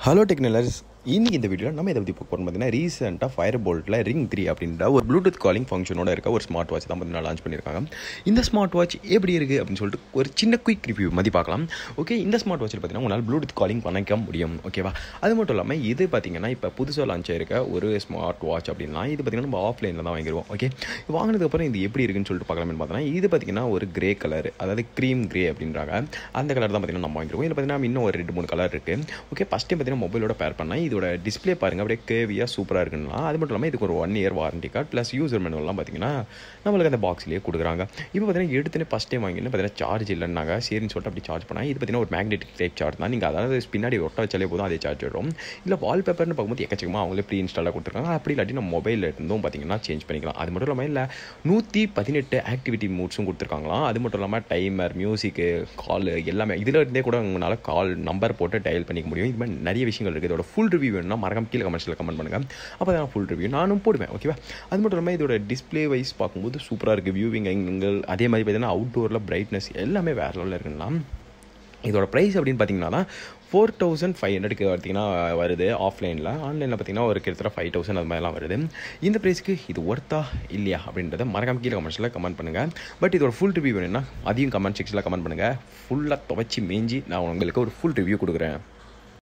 hello technologies இன்னைக்கு இந்த வீடியோவில் நம்ம இதை பற்றி பார்க்க போகிறோம் பார்த்தீங்கன்னா ரீசெண்டாக ஃபயர் போல்ட்டில் ரிங் த்ரீ அப்படின்ற ஒரு ப்ளூடூத் காலிங் ஃபங்க்ஷனோட இருக்க ஒரு ஸ்மார்ட் வாட்ச் தான் பார்த்தீங்கன்னா லான்ச் பண்ணியிருக்காங்க இந்த ஸ்மார்ட் வாட்ச் எப்படி இருக்குது அப்படின்னு சொல்லிட்டு ஒரு சின்ன குயிக் ரிவ்யூ மாதிரி பார்க்கலாம் ஓகே இந்த ஸ்மார்ட் வாட்சில் பார்த்தீங்கன்னா உங்களால் ப்ளூடூத் காலிங் பண்ணிக்க முடியும் ஓகேவா அது மட்டும் இல்லாமல் இது பார்த்தீங்கன்னா இப்போ புதுசாக லான்ச் ஆயிருக்க ஒரு ஸ்மார்ட் வாட்ச் அப்படின்னா இது பார்த்தீங்கன்னா நம்ம ஆஃப்லைனில் தான் வாங்கிடுவோம் ஓகே வாங்கினதுக்கப்புறம் இது எப்படி இருக்குன்னு சொல்லிட்டு பார்க்கலாம்னு பார்த்தோன்னா இது பார்த்தீங்கன்னா ஒரு கிரே கலர் அதாவது க்ரீம் கிரே அப்படின்றாங்க அந்த கலர் தான் பார்த்தீங்கன்னா நம்ம வாங்கிடுவோம் இதில் பார்த்தீங்கன்னா இன்னும் ஒரு ரெண்டு மூணு கலர் இருக்குது ஓகே ஃபஸ்ட் டைம் பார்த்தீங்கன்னா மொபைலோட பேர் பண்ணால் இதோட டிஸ்ப்ளே பாருங்க அப்படியே கேவியாக சூப்பராக இருக்குன்னா அது மட்டும் இல்லாமல் இதுக்கு ஒரு one year warranty card plus user மேனுவல்லாம் பார்த்தீங்கன்னா நம்மளுக்கு அந்த பாக்ஸ்லேயே கொடுக்குறாங்க இப்போ பார்த்தீங்கன்னா எடுத்துனே ஃபஸ்ட் டைம் வாங்கினா பார்த்தீங்கன்னா சார்ஜ் இல்லைன்னாங்க சரின்னு சொல்லிட்டு அப்படி சார்ஜ் பண்ணால் இது பார்த்தீங்கன்னா ஒரு மேக்னெட்டிக் டைப் சார்ஜ் தான் நீங்கள் அதாவது பின்னாடி ஒட்ட வச்சாலே போதும் அதே சார்ஜ் வரும் இல்லை வால்பேப்பர்னு பார்க்கும்போது எக்கச்சக்கமாக அவங்களே ப்ரீ இன்ஸ்டாலாக கொடுத்துருக்காங்க அப்படி இல்லாட்டி நம்ம மொபைலில் இருந்தும் பார்த்தீங்கன்னா சேஞ்ச் பண்ணிக்கலாம் அது மட்டும் இல்லாமல் இல்லை நூற்றி பதினெட்டு ஆக்டிவிட்டி மூட்ஸும் கொடுத்துருக்காங்களாம் அது மட்டும் இல்லாமல் டைமர் மியூசிக்கு கால் எல்லாமே இதில் இருந்தே கூட உங்களால் கால் நம்பர் போட்டு டயல் பண்ணிக்க முடியும் இது மாதிரி நிறைய விஷயங்கள் இருக்குது இதோட ஃபுல் ரிவ்யூ வேணும்னா மறக்காம கீழே கமெண்ட்ஸில் கமெண்ட் பண்ணுங்கள் அப்போ தான் ஃபுல் ரிவ்யூ நானும் போடுவேன் ஓகேவா அது மட்டும் இல்லாமல் இதோட டிஸ்ப்ளே வைஸ் பார்க்கும்போது சூப்பராக இருக்குது வியூவிங் எங்கள் அதே மாதிரி பார்த்தீங்கன்னா அவுட்டோரில் பிரைட்னஸ் எல்லாமே வேறு லெவலில் இருக்குன்னா இதோட ப்ரைஸ் அப்படின்னு பார்த்தீங்கன்னா ஃபோர் தௌசண்ட் ஃபைவ் ஹண்ட்ரடுக்கு பார்த்தீங்கன்னா வருது ஆஃப்லைனில் ஆன்லைனில் பார்த்தீங்கன்னா ஒரு கிட்டத்தட்ட ஃபைவ் தௌசண்ட் அது மாதிரிலாம் வருது இந்த ப்ரைஸ்க்கு இது ஒர்த்தா இல்லையா அப்படின்றத மறக்காம கீழே கமெண்ட்ஸில் கமெண்ட் பண்ணுங்கள் பட் இதோட ஃபுல் ரிவ்யூ வேணும்னா அதையும் கமெண்ட் செக்ஷனில் கமெண்ட் பண்ணுங்கள் ஃபுல்லாக துவைச்சி மேஞ்சி நான் உங்களுக்கு ஒரு ஃபுல் ரிவ்யூ கொடுக்குறேன்